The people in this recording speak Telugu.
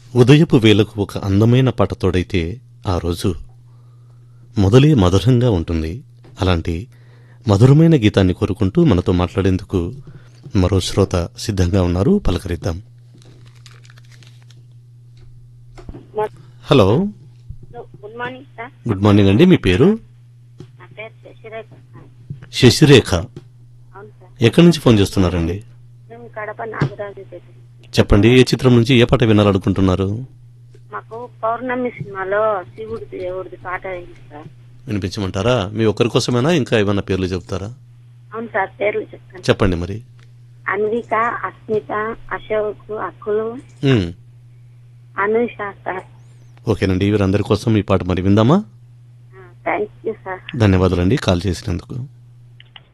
ఉదయపు వేలకు ఒక అందమైన పాట తోడైతే ఆ రోజు మొదలే మధురంగా ఉంటుంది అలాంటి మధురమైన గీతాన్ని కోరుకుంటూ మనతో మాట్లాడేందుకు మరో శ్రోత సిద్ధంగా ఉన్నారు పలకరిద్దాం hello good morning sir good morning అండి మీ పేరు నా పేరు శశిరేఖ సార్ శశిరేఖ అవును సార్ ఎక్కడి నుంచి ఫోన్ చేస్తున్నారండి మేము కడప నాగరాజు దగ్గర చెప్పండి ఏ చిత్రం నుంచి ఏ పాట వినాలనుకుంటున్నారు మాకు పౌర్ణమి సినిమాలో శివుడి దేవుడిది పాట అయింది సార్ వినిపించమంటారా మీ ఒక్కరి కోసమేనా ఇంకా ఏమైనా పేర్లు చెప్తారా అవును సార్ పేర్లు చెప్తాను చెప్పండి మరి అన్విక అస్మిత అశోక్ అక్కులు ఉమ్, అనుష సార్ ఓకేనండి వీరందరి కోసం ఈ పాట మరి విందామా థ్యాంక్ యూ సార్ ధన్యవాదాలండి కాల్ చేసినందుకు